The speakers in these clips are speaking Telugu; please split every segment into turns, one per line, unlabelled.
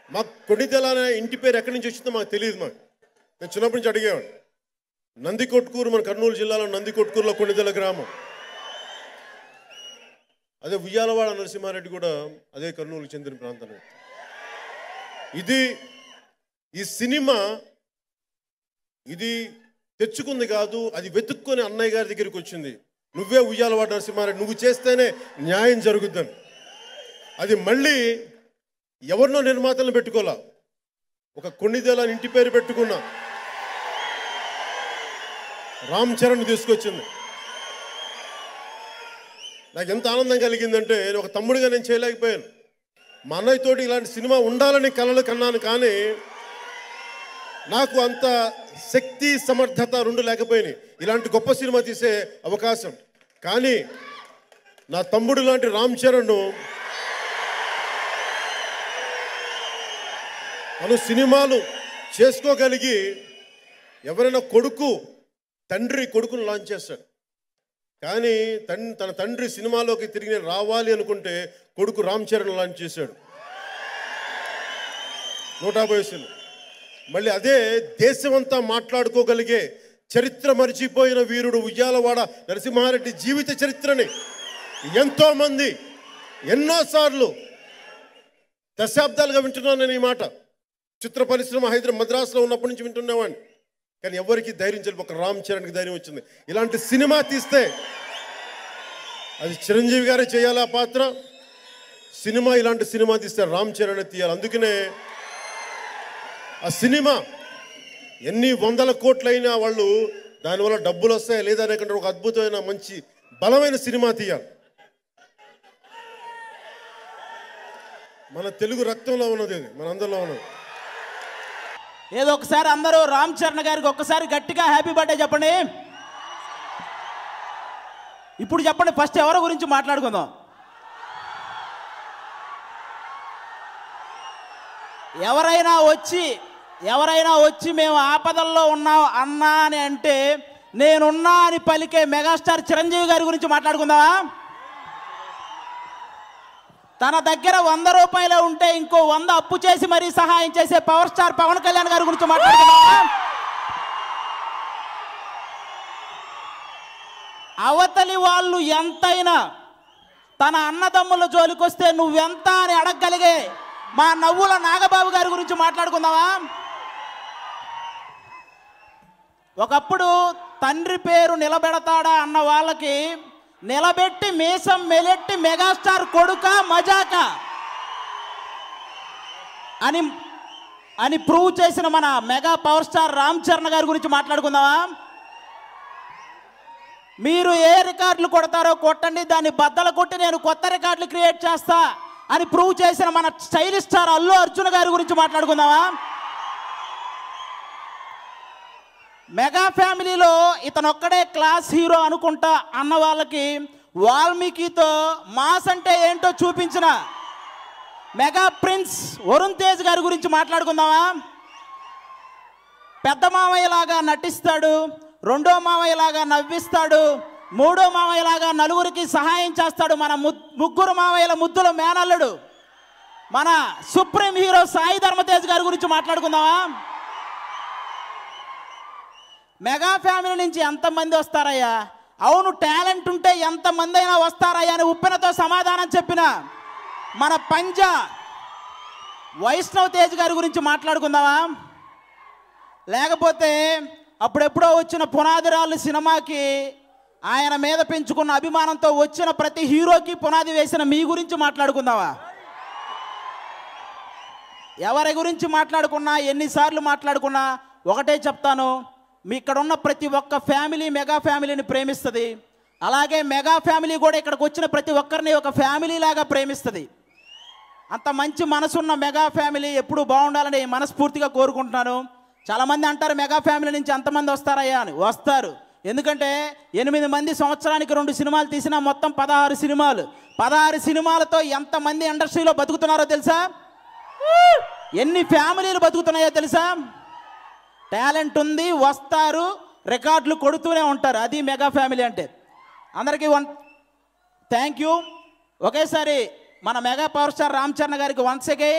మాకు కొన్నిదెల అనే ఇంటి పేరు ఎక్కడి నుంచి వచ్చిందో మాకు తెలియదు మాకు నేను చిన్నప్పటి నుంచి అడిగేవాడు నందికొట్కూరు మన కర్నూలు జిల్లాలో నందికొట్కూరులో కొన్నిదెల గ్రామం అదే ఉయ్యాలవాడ నరసింహారెడ్డి కూడా అదే కర్నూలుకు చెందిన ప్రాంతం ఇది ఈ సినిమా ఇది తెచ్చుకుంది కాదు అది వెతుక్కొని అన్నయ్య గారి దగ్గరికి వచ్చింది నువ్వే ఉయ్యాలవాడ నరసింహారెడ్డి నువ్వు చేస్తేనే న్యాయం జరుగుద్దని అది మళ్ళీ ఎవరినో నిర్మాతలను పెట్టుకోలా ఒక కొన్నిదేల ఇంటి పేరు పెట్టుకున్నా రామ్ చరణ్ తీసుకొచ్చింది నాకు ఎంత ఆనందం కలిగిందంటే నేను ఒక తమ్ముడిగా నేను చేయలేకపోయాను మా అన్నయ్యతోటి ఇలాంటి సినిమా ఉండాలని కలలు కన్నాను కానీ నాకు అంత శక్తి సమర్థత రెండు లేకపోయినాయి ఇలాంటి గొప్ప సినిమా తీసే అవకాశం కానీ నా తమ్ముడు లాంటి రామ్ చరణ్ తను సినిమాలు చేసుకోగలిగి ఎవరైనా కొడుకు తండ్రి కొడుకును లాంచ్ చేస్తాడు కానీ తన్ తన తండ్రి సినిమాలోకి తిరిగి రావాలి అనుకుంటే కొడుకు రామ్ చరణ్ లాంచ్ చేశాడు నూట యాభై వయసులు మళ్ళీ అదే దేశమంతా మాట్లాడుకోగలిగే చరిత్ర మరిచిపోయిన వీరుడు ఉయ్యాలవాడ నరసింహారెడ్డి జీవిత చరిత్రని ఎంతో మంది ఎన్నోసార్లు దశాబ్దాలుగా వింటున్నాను నేను ఈ మాట చిత్ర పరిశ్రమ హైదరాబాద్ మద్రాసులో ఉన్నప్పటి నుంచి వింటున్నవాడిని కానీ ఎవరికి ధైర్యం చెప్పి ఒక రామ్ చరణ్కి ధైర్యం వచ్చింది ఇలాంటి సినిమా తీస్తే అది చిరంజీవి గారే చేయాలి ఆ పాత్ర సినిమా ఇలాంటి సినిమా తీస్తే రామ్ చరణ్ తీయాలి అందుకనే ఆ సినిమా ఎన్ని వందల కోట్లైనా వాళ్ళు దానివల్ల డబ్బులు వస్తాయా లేదా అనేకంటే ఒక అద్భుతమైన మంచి బలమైన సినిమా తీయాలి మన తెలుగు రక్తంలో ఉన్నది ఇది మన అందరిలో ఉన్నది
ఏదో ఒకసారి అందరూ రామ్ చరణ్ గారికి ఒక్కసారి గట్టిగా హ్యాపీ బర్త్డే చెప్పండి ఇప్పుడు చెప్పండి ఫస్ట్ ఎవరి గురించి మాట్లాడుకుందాం ఎవరైనా వచ్చి ఎవరైనా వచ్చి మేము ఆపదల్లో ఉన్నాం అన్నా అని అంటే నేనున్నా అని పలికే మెగాస్టార్ చిరంజీవి గారి గురించి మాట్లాడుకుందామా తన దగ్గర వంద రూపాయలు ఉంటే ఇంకో వంద అప్పు చేసి మరీ సహాయం చేసే పవర్ స్టార్ పవన్ కళ్యాణ్ గారి గురించి మాట్లాడుకుందామా అవతలి వాళ్ళు ఎంతైనా తన అన్నదమ్ముల జోలికొస్తే నువ్వెంత అని అడగగలిగే మా నవ్వుల నాగబాబు గారి గురించి మాట్లాడుకుందామా ఒకప్పుడు తండ్రి పేరు నిలబెడతాడా అన్న వాళ్ళకి నిలబెట్టి మీసం మెలెట్టి మెగాస్టార్ కొడుక మజాక అని అని ప్రూవ్ చేసిన మన mega power star Ram Charan గారి గురించి మాట్లాడుకుందామా మీరు ఏ రికార్డులు కొడతారో కొట్టండి దాన్ని బద్దలు కొట్టి నేను కొత్త రికార్డులు క్రియేట్ చేస్తా అని ప్రూవ్ చేసిన మన స్టైలిష్ స్టార్ అల్లు అర్జున్ గారి గురించి మాట్లాడుకుందామా మెగా ఫ్యామిలీలో ఇతను ఒక్కడే క్లాస్ హీరో అనుకుంటా అన్న వాళ్ళకి వాల్మీకితో మాస్ అంటే ఏంటో చూపించిన మెగా ప్రిన్స్ వరుణ్ తేజ్ గారి గురించి మాట్లాడుకుందామా పెద్ద మామయ్యలాగా నటిస్తాడు రెండో మామయ్యలాగా నవ్విస్తాడు మూడో మామయ్యలాగా నలుగురికి సహాయం చేస్తాడు మన ము- ముగ్గురు మామయ్యల ముద్దుల మేనల్లుడు మన సుప్రీం హీరో సాయి ధర్మతేజ్ గారి గురించి మాట్లాడుకుందామా మెగా ఫ్యామిలీ నుంచి ఎంతమంది వస్తారయ్యా అవును టాలెంట్ ఉంటే ఎంతమంది అయినా వస్తారయ్యా అని ఉప్పెనతో సమాధానం చెప్పిన మన పంజా వైష్ణవ్ తేజ్ గారి గురించి మాట్లాడుకుందామా లేకపోతే అప్పుడెప్పుడో వచ్చిన పునాదిరాళ్ళు సినిమాకి ఆయన మీద పెంచుకున్న అభిమానంతో వచ్చిన ప్రతి హీరోకి పునాది వేసిన మీ గురించి మాట్లాడుకుందామా ఎవరి గురించి మాట్లాడుకున్నా ఎన్నిసార్లు మాట్లాడుకున్నా ఒకటే చెప్తాను మీ ఇక్కడ ఉన్న ప్రతి ఒక్క ఫ్యామిలీ మెగా ఫ్యామిలీని ప్రేమిస్తుంది అలాగే మెగా ఫ్యామిలీ కూడా ఇక్కడికి వచ్చిన ప్రతి ఒక్కరిని ఒక ఫ్యామిలీ లాగా ప్రేమిస్తుంది అంత మంచి మనసున్న మెగా ఫ్యామిలీ ఎప్పుడు బాగుండాలని మనస్ఫూర్తిగా కోరుకుంటున్నాను చాలామంది అంటారు మెగా ఫ్యామిలీ నుంచి ఎంతమంది వస్తారయ్యా అని వస్తారు ఎందుకంటే ఎనిమిది మంది సంవత్సరానికి రెండు సినిమాలు తీసినా మొత్తం పదహారు సినిమాలు పదహారు సినిమాలతో ఎంతమంది ఇండస్ట్రీలో బతుకుతున్నారో తెలుసా ఎన్ని ఫ్యామిలీలు బతుకుతున్నాయో తెలుసా టాలెంట్ ఉంది వస్తారు రికార్డులు కొడుతూనే ఉంటారు అది మెగా ఫ్యామిలీ అంటే అందరికీ వన్ థ్యాంక్ యూ ఒకేసారి మన mega power star Ram Charan గారికి once again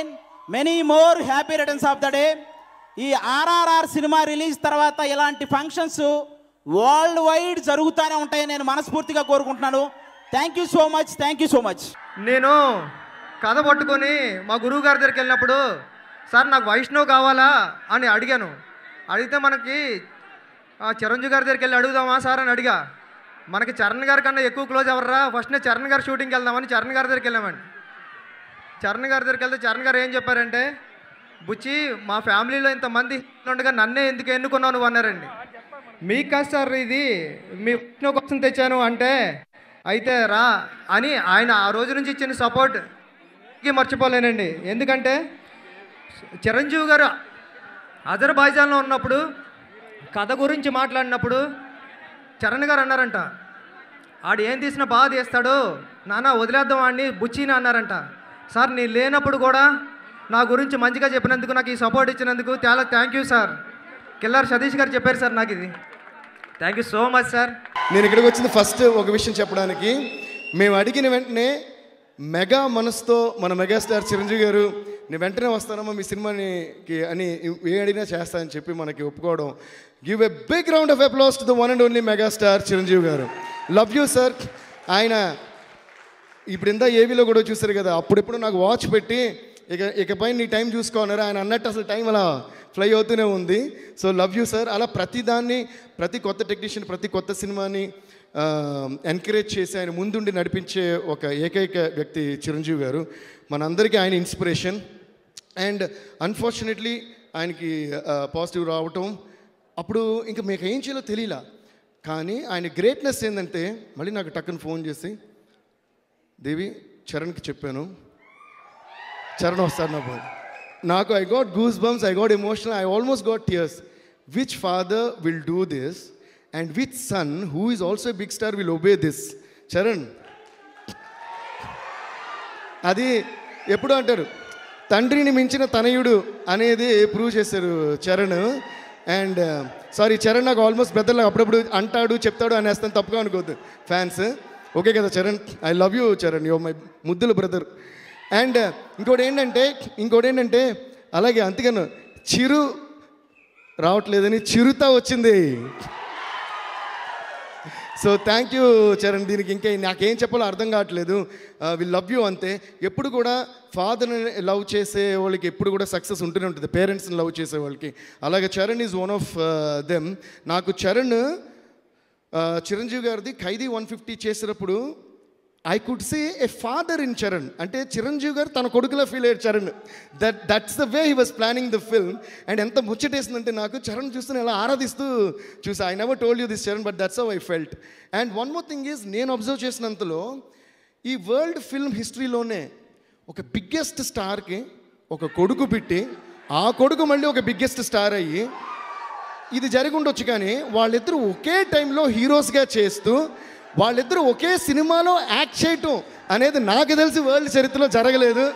many more happy returns of the day ఈ ఆర్ఆర్ఆర్ సినిమా రిలీజ్ తర్వాత ఇలాంటి ఫంక్షన్స్ వరల్డ్ వైడ్ జరుగుతూనే ఉంటాయని నేను మనస్ఫూర్తిగా కోరుకుంటున్నాను thank you so much thank you so much
నేను కథ పట్టుకొని మా గురువు గారి దగ్గరికి వెళ్ళినప్పుడు సార్ నాకు వైష్ణవ్ కావాలా అని అడిగాను అడిగితే మనకి ఆ చిరంజీవి గారి దగ్గరికి వెళ్ళి అడుగుదామా సార్ అని అడిగా మనకి చరణ్ గారి కన్నా ఎక్కువ క్లోజ్ ఎవర్రా ఫస్ట్ నేను చరణ్ గారి షూటింగ్కి వెళ్దామని చరణ్ గారి దగ్గరికి వెళ్ళామండి చరణ్ గారి దగ్గరికి వెళ్తే చరణ్ గారు ఏం చెప్పారంటే బుచ్చి మా ఫ్యామిలీలో ఇంతమంది ఉండగా నన్నే ఎందుకు ఎన్నుకున్నావు నువ్వు అన్నారండి మీకు కాదు సార్ ఇది మీ విష్ణు కోసం తెచ్చాను అంటే అయితే రా అని ఆయన ఆ రోజు నుంచి ఇచ్చిన సపోర్ట్ మర్చిపోలేనండి ఎందుకంటే చిరంజీవి గారు అజర్బైజాన్లో ఉన్నప్పుడు కథ గురించి మాట్లాడినప్పుడు చరణ్ గారు అన్నారంట ఆడు ఏం తీసినా బాగా తీస్తాడు నాన్న వదిలేద్దాం వాడిని బుచ్చిని అన్నారంట సార్ నేను లేనప్పుడు కూడా నా గురించి మంచిగా చెప్పినందుకు నాకు ఈ సపోర్ట్ ఇచ్చినందుకు చాలా thank you sir Killar Satish గారు చెప్పారు సార్ నాకు ఇది thank you so much sir
నేను ఇక్కడికి వచ్చింది ఫస్ట్ ఒక విషయం చెప్పడానికి మేము అడిగిన వెంటనే మెగా మనసుతో మన మెగాస్టార్ చిరంజీవి గారు నేను వెంటనే వస్తానమ్మా మీ సినిమానికి అని ఏ అడిగినా చేస్తానని చెప్పి మనకి ఒప్పుకోవడం give a big round of applause to the one and only mega star Chiranjeevi గారు లవ్ యూ సార్ ఆయన ఇప్పుడు ఇందా ఏవీలో కూడా చూసారు కదా అప్పుడెప్పుడు నాకు వాచ్ పెట్టి ఇక ఇకపై నీ టైం చూసుకోన్నారు ఆయన అన్నట్టు అసలు టైం అలా ఫ్లై అవుతూనే ఉంది సో లవ్ యూ సార్ అలా ప్రతి దాన్ని ప్రతి కొత్త టెక్నీషియన్ ప్రతి కొత్త సినిమాని ఎంకరేజ్ చేసి ఆయన ముందుండి నడిపించే ఒక ఏకైక వ్యక్తి చిరంజీవి గారు మనందరికీ ఆయన ఇన్స్పిరేషన్ అండ్ అన్ఫార్చునేట్లీ ఆయనకి పాజిటివ్ రావటం అప్పుడు ఇంకా మీకు ఏం చేయాలో తెలియలా కానీ ఆయన గ్రేట్నెస్ ఏంటంటే మళ్ళీ నాకు టక్కున ఫోన్ చేసి దేవి చరణ్కి చెప్పాను చరణ్ వస్తాడు నా బాయ్ నాకు I got goose bumps I got emotional I almost got tears which father will do this and which son who is also big star will obey this Charan అది ఎప్పుడు అంటారు తండ్రిని మించిన తనయుడు అనేది ప్రూవ్ చేశారు చరణ్ అండ్ సారీ చరణ్ నాకు ఆల్మోస్ట్ బ్రదర్లో అప్పుడప్పుడు అంటాడు చెప్తాడు అనేస్తాను తప్పుగా అనుకోవద్దు ఫ్యాన్స్ ఓకే కదా Charan I love you Charan yo my ముద్దుల బ్రదర్ అండ్ ఇంకోటి ఏంటంటే ఇంకోటి ఏంటంటే అలాగే అంతేగాను చిరు రావట్లేదని చిరుత వచ్చింది సో థ్యాంక్ యూ చరణ్ దీనికి ఇంకా నాకేం చెప్పాలో అర్థం కావట్లేదు వి లవ్ యూ అంతే ఎప్పుడు కూడా ఫాదర్ని లవ్ చేసే వాళ్ళకి ఎప్పుడు కూడా సక్సెస్ ఉంటూనే ఉంటుంది పేరెంట్స్ని లవ్ చేసే వాళ్ళకి అలాగే Charan is one of them నాకు చరణ్ ఆ, చిరంజీవి గారిది ఖైదీ వన్ ఫిఫ్టీ చేసినప్పుడు I could see a father in Charan అంటే చిరంజీవి గారు తన కొడుకులో ఫీల్ అయ్యారు Charan that that's the way he was planning the film and ఎంత ముచ్చటేసిందంటే నాకు చరణ్ చూస్తూ ఎలా ఆరాధిస్తూ చూసా I never told you this Charan but that's how I felt and one more thing is నేను అబ్జర్వ్ చేసినంతలో ఈ వరల్డ్ ఫిల్మ్ హిస్టరీలోనే ఒక బిగ్గెస్ట్ స్టార్కి ఒక కొడుకు పెట్టి ఆ కొడుకు మళ్ళీ ఒక బిగ్గెస్ట్ స్టార్ అయ్యి ఇది జరిగి ఉండొచ్చు కానీ వాళ్ళిద్దరూ ఒకే టైంలో హీరోస్గా చేస్తూ వాళ్ళిద్దరూ ఒకే సినిమాలో యాక్ట్ చేయటం అనేది నాకు తెలిసి వరల్డ్ చరిత్రలో జరగలేదు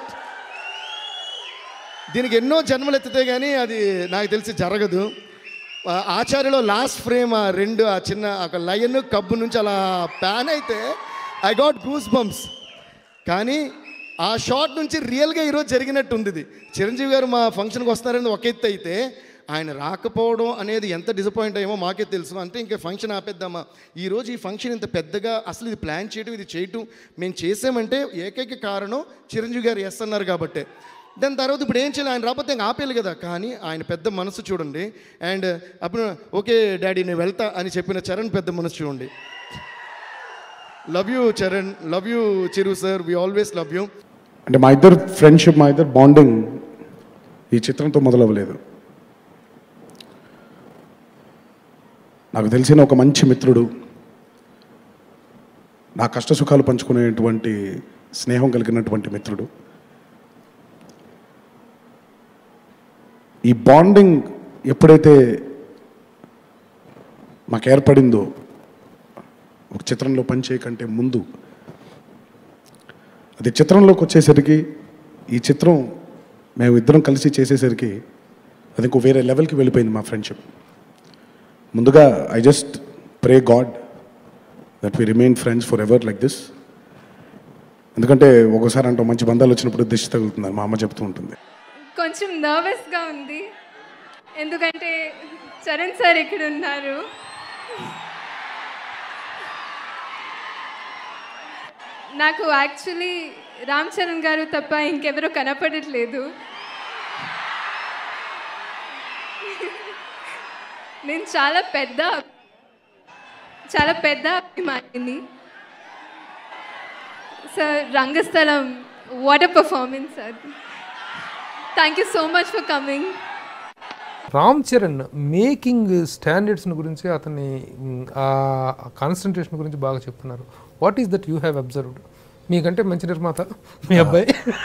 దీనికి ఎన్నో జన్మలు ఎత్తితే కానీ అది నాకు తెలిసి జరగదు ఆ ఆచార్యలో లాస్ట్ ఫ్రేమ్ ఆ రెండు ఆ చిన్న ఒక లయన్ కబ్బు నుంచి అలా ప్యాన్ అయితే ఐ గాట్ గూస్ బంప్స్ కానీ ఆ షాట్ నుంచి రియల్గా ఈరోజు జరిగినట్టు ఉంది ఇది చిరంజీవి గారు మా ఫంక్షన్కి వస్తారని ఒక ఎత్తు అయితే ఆయన రాకపోవడం అనేది ఎంత డిసప్పాయింట్ అయ్యామో మాకే తెలుసు అంటే ఇంకా ఫంక్షన్ ఆపేద్దామా ఈరోజు ఈ ఫంక్షన్ ఇంత పెద్దగా అసలు ఇది ప్లాన్ చేయడం ఇది చేయటం మేము చేసామంటే ఏకైక కారణం చిరంజీవి గారు ఎస్ అన్నారు కాబట్టే దాని తర్వాత ఇప్పుడు ఏం చేయాలి ఆయన రాకపోతే ఇంకా ఆపేయాలి కదా కానీ ఆయన పెద్ద మనసు చూడండి అండ్ అప్పుడు ఓకే డాడీ నేను వెళ్తా అని చెప్పిన చరణ్ పెద్ద మనసు చూడండి love you Charan love you Chiru sir we always love you
అంటే మా ఇద్దరు ఫ్రెండ్షిప్ మా ఇద్దరు బాండింగ్ ఈ చిత్రంతో మొదలవ్వలేదు నాకు తెలిసిన ఒక మంచి మిత్రుడు నా కష్ట సుఖాలు పంచుకునేటువంటి స్నేహం కలిగినటువంటి మిత్రుడు ఈ బాండింగ్ ఎప్పుడైతే మాకు ఏర్పడిందో ఒక చిత్రంలో పనిచేయకంటే ముందు అది చిత్రంలోకి వచ్చేసరికి ఈ చిత్రం మేము ఇద్దరం కలిసి చేసేసరికి అది ఇంకో వేరే లెవెల్కి వెళ్ళిపోయింది మా ఫ్రెండ్షిప్ ముందుగా I just pray God that we remain friends for ever like this ఎందుకంటే ఒకసారి అంటాం మంచి బంధాలు వచ్చినప్పుడు దిష్టి తగులుతుంది మా అమ్మ చెప్తూ ఉంటుంది
కొంచెం నర్వస్గా ఉంది ఎందుకంటే చరణ్ సార్ ఇక్కడ ఉన్నారు నాకు యాక్చువల్లీ రామ్ చరణ్ గారు తప్ప ఇంకెవరూ కనపడట్లేదు నేను చాలా పెద్ద చాలా పెద్ద అభిమానిని sir Rangasthalam what a performance sir thank you so much for coming
Ram Charan making standards గురించి అతని మ్, ఆ కాన్సన్ట్రేషన్ గురించి బాగా చెప్తున్నారు what is that you have observed మీకంటే మంచి నిర్మాత మీ అబ్బాయి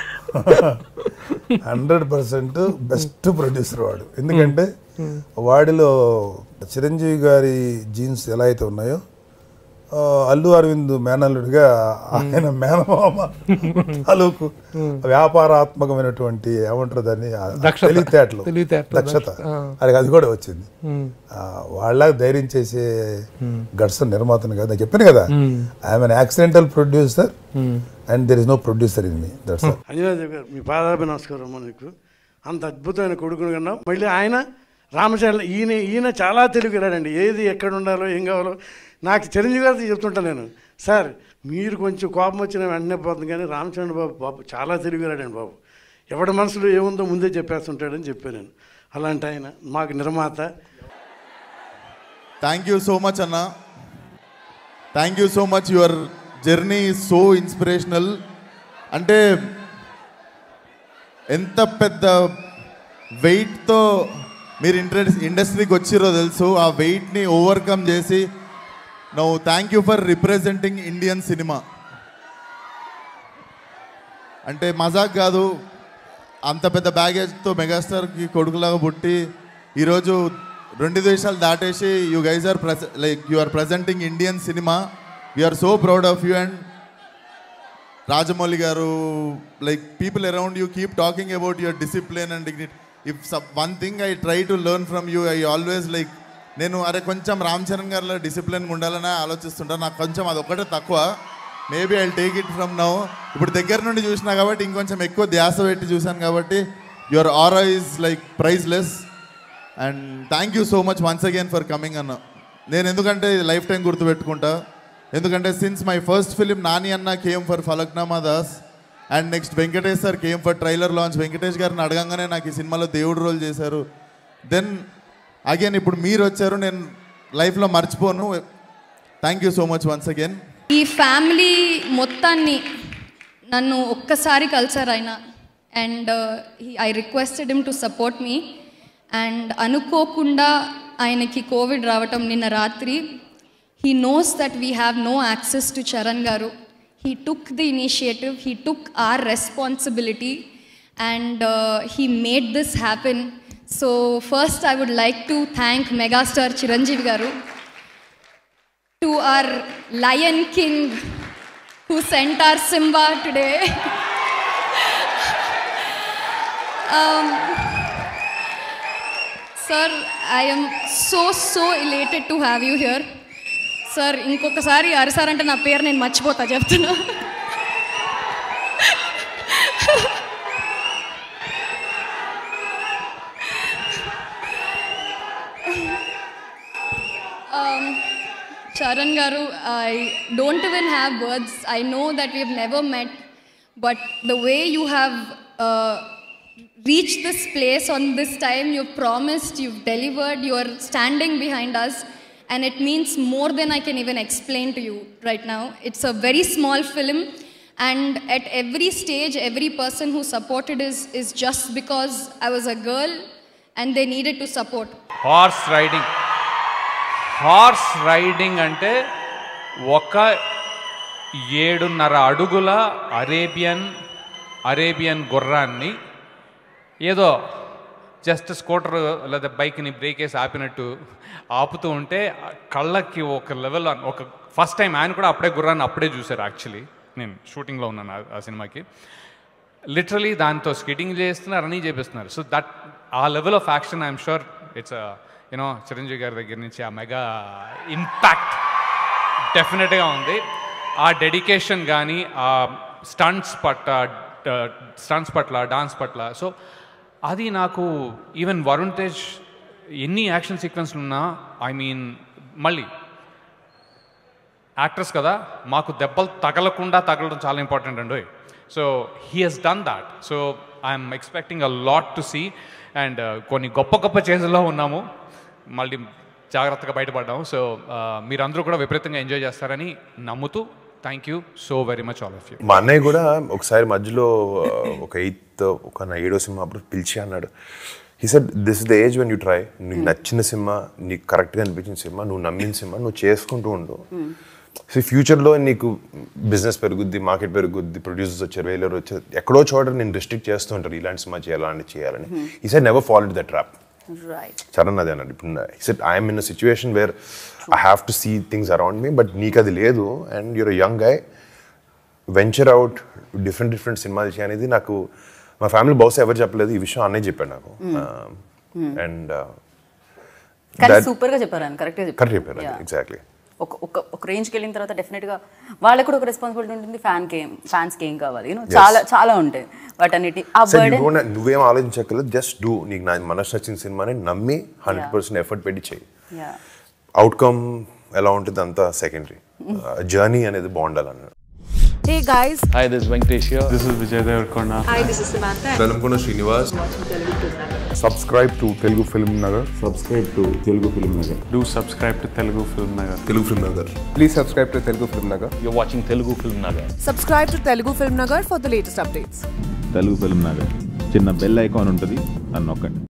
హండ్రెడ్ పర్సెంట్ బెస్ట్ ప్రొడ్యూసర్ వాడు ఎందుకంటే వాడిలో చిరంజీవి గారి జీన్స్ ఎలా అయితే ఉన్నాయో ఆ, అల్లు అరవింద్ మేనల్లుడిగా ఆయన మేనమామ తాలూకు వ్యాపారాత్మకమైనటువంటి ఏమంటారు దాన్ని ఆ
దక్షత.
తెలివితేటలు
తెలివితేటలు,
దక్షత
దక్షత. ఆ.
అది అది కూడా వచ్చింది ఆ, వాళ్ళ ధైర్యం చేసే గడ్స్ నిర్మాతను కదా నేను చెప్పాను కదా I'm accidental producer and there is no producer in me that's all
Anjanadevi గారు మీ పాదాభి నమస్కారం అమ్మ నీకు అంత అద్భుతమైన కొడుకుని కన్నా మళ్ళీ ఆయన రామచంద్ర ఈయన ఈయన చాలా తెలివిరాడండి ఏది ఎక్కడ ఉండాలో ఏం కావాలో నాకు చిరంజీవి గారితో చెప్తుంటాను నేను సార్ మీరు కొంచెం కోపం వచ్చిన వెంటనే పోతుంది కానీ రామచంద్ర బాబు బాబు చాలా తెలివిరాడండి బాబు ఎవడి మనసులో ఏముందో ముందే చెప్పేస్తుంటాడని చెప్పాను నేను అలాంటి ఆయన మాకు నిర్మాత
థ్యాంక్ యూ సో మచ్ అన్న thank you so much your journey so inspirational అంటే ఎంత పెద్ద వెయిట్తో మీరు ఇంట్రెస్ట్ ఇండస్ట్రీకి వచ్చిరో తెలుసు ఆ వెయిట్ని ఓవర్కమ్ చేసి no thank you for representing Indian cinema అంటే మజాక్ కాదు అంత పెద్ద బ్యాగేజ్తో మెగాస్టార్కి కొడుకులాగా పుట్టి ఈరోజు రెండు దేశాలు దాటేసి యూ గైజ్ ఆర్ ప్రెస like you are presenting Indian cinema we're so proud of you and Rajamouli గారు like people around you keep talking about your discipline and dignity if one thing I try to learn from you I always like నేను అరే కొంచెం రామ్ చరణ్ గారిలో డిసిప్లిన్ ఉండాలని ఆలోచిస్తుంటాను నాకు కొంచెం అది ఒకటే తక్కువ maybe I take it from now ఇప్పుడు దగ్గర నుండి చూసినా కాబట్టి ఇంకొంచెం ఎక్కువ ధ్యాస పెట్టి చూశాను కాబట్టి your aura is like priceless and thank you so much once again for coming అన్న నేను ఎందుకంటే లైఫ్ టైం గుర్తుపెట్టుకుంటా ఎందుకంటే since my first film Nani అన్న came for Falaknuma Das and next Venkatesh sir came for trailer launch Venkatesh గారిని అడగంగానే నాకు ఈ సినిమాలో దేవుడు రోల్ చేశారు దెన్ అగైన్ ఇప్పుడు మీరు వచ్చారు నేను లైఫ్లో మర్చిపోను thank you so much once again
ఈ ఫ్యామిలీ మొత్తాన్ని నన్ను ఒక్కసారి కలిసారు ఆయన and I requested him to support me and అనుకోకుండా ఆయనకి కోవిడ్ రావటం నిన్న రాత్రి he knows that we have no access to Charan గారు he took the initiative he took our responsibility and he made this happen so first I would like to thank mega star Chiranjeevi గారు to our Lion King who sent our Simba today. um, sir, I am so, so elated to have you here. Sir ఇంకొకసారి అరిసారంటే నా పేరు నేను మర్చిపోతా చెప్తున్నా um, Charan Garu, I don't even have words. I know that we have never met, but the way you have uh, reached this place on this time, you've promised, you've delivered, you're standing behind us, and it means more than I can even explain to you right now. It's a very small film, and at every stage, every person who supported is, is just because I was a girl and they needed to support.
Horse riding horse riding అంటే ఒక ఏడున్నర అడుగుల అరేబియన్ అరేబియన్ గుర్రాన్ని ఏదో జస్ట్ స్కూటర్ లేదా బైక్ని బ్రేక్ వేసి ఆపినట్టు ఆపుతూ ఉంటే కళ్ళకి ఒక లెవెల్ ఒక ఫస్ట్ టైం ఆయన కూడా అప్పుడే గుర్రాన్ని అప్పుడే చూశారు యాక్చువల్లీ నేను షూటింగ్లో ఉన్నాను ఆ- ఆ సినిమాకి లిటరలీ దాంతో స్కిటింగ్ చేస్తున్నారు అన్నీ చేపిస్తున్నారు so that uh level of action I'm sure it's you know Chiranjeevi గారి దగ్గర నుంచి ఆ మెగా ఇంపాక్ట్ డెఫినెట్గా ఉంది ఆ డెడికేషన్ కానీ ఆ స్టంట్స్ పట్ల స్టంట్స్ పట్ల డాన్స్ పట్ల సో అది నాకు ఈవెన్ వరుణ్ తేజ్ ఎన్ని యాక్షన్ సీక్వెన్స్లు ఉన్నా ఐ మీన్ మళ్ళీ యాక్టర్స్ కదా మాకు దెబ్బలు తగలకుండా తగలడం చాలా ఇంపార్టెంట్ అండి so he he's done that so I'm expecting a lot to see and కొన్ని గొప్ప గొప్ప చేతుల్లో ఉన్నాము మళ్ళీ జాగ్రత్తగా బయటపడ్డాము సో మీరందరూ కూడా విపరీతంగా ఎంజాయ్ చేస్తారని నమ్ముతూ thank you so very much all of you
మా అన్నయ్య కూడా ఒకసారి మధ్యలో ఆ, ఒక ఎయిత్ ఒక నా ఏడో సినిమా అప్పుడు పిలిచి అన్నాడు he said this is the age when you try నీకు నచ్చిన సినిమా నీకు కరెక్ట్గా అనిపించిన సినిమా నువ్వు నమ్మిన సినిమా నువ్వు చేసుకుంటూ ఉండు సో ఫ్యూచర్లో నీకు బిజినెస్ పెరుగుద్ది మార్కెట్ పెరుగుద్ది ప్రొడ్యూసర్స్ వచ్చారు వేలర్ వచ్చారు ఎక్కడో చోట నేను రిస్ట్రిక్ట్ చేస్తూ ఉంటారు ఇలాంటి సినిమా చేయాలి అలాంటి చేయాలని he said never follow that trap
right
Charan అదే అన్నాడు ఇప్పుడు said I'm in a situation where I have to see things around me but నీకు అది లేదు and you're young guy venture out different different సినిమాలు చేయనేది నాకు మా ఫ్యామిలీ బహుశా ఎవరు చెప్పలేదు ఈ విషయం అన్నయ్య చెప్పాడు నాకు అండ్
కానీ సూపర్ గా చెప్పారు ఆయన కరెక్ట్ గా
కరెక్ట్ చెప్పారు
Yeah.
ఎగ్జాక్ట్లీ
ఒక ఒక ఒక రేంజ్కి వెళ్ళిన తర్వాత డెఫినెట్ గా వాళ్ళకి కూడా ఒక రెస్పాన్సిబిలిటీ ఉంటుంది ఫ్యాన్ కి ఫ్యాన్స్ కి ఏం కావాలి యూనో చాలా చాలా ఉంటాయి వాటన్నిటి ఆ బర్డెన్
నువ్వేం ఆలోచించక్కర్లేదు జస్ట్ డూ నీకు నా మనసు నచ్చిన సినిమాని నమ్మి హండ్రెడ్ పర్సెంట్ ఎఫర్ట్ పెట్టి చేయి అవుట్కమ్ ఎలా ఉంటుంది అంతా సెకండరీ జర్నీ అనేది బాగుండాలన్నాడు
Hey guys.
Hi, this is Venkatesh here. This is Vijay Devarkonda.
Hi, this is Samantha.
Velankonda Srinivas subscribe to Telugu Film Nagar subscribe to Telugu Film Nagar
Do subscribe to Telugu Film Nagar.
Telugu Film Nagar please subscribe to Telugu Film Nagar
You're watching Telugu Film Nagar.
Subscribe to Telugu Film Nagar for the latest updates.
Telugu Film Nagar చిన్న బెల్ ఐకాన్ ఉంటుంది దాన్ని నొక్కండి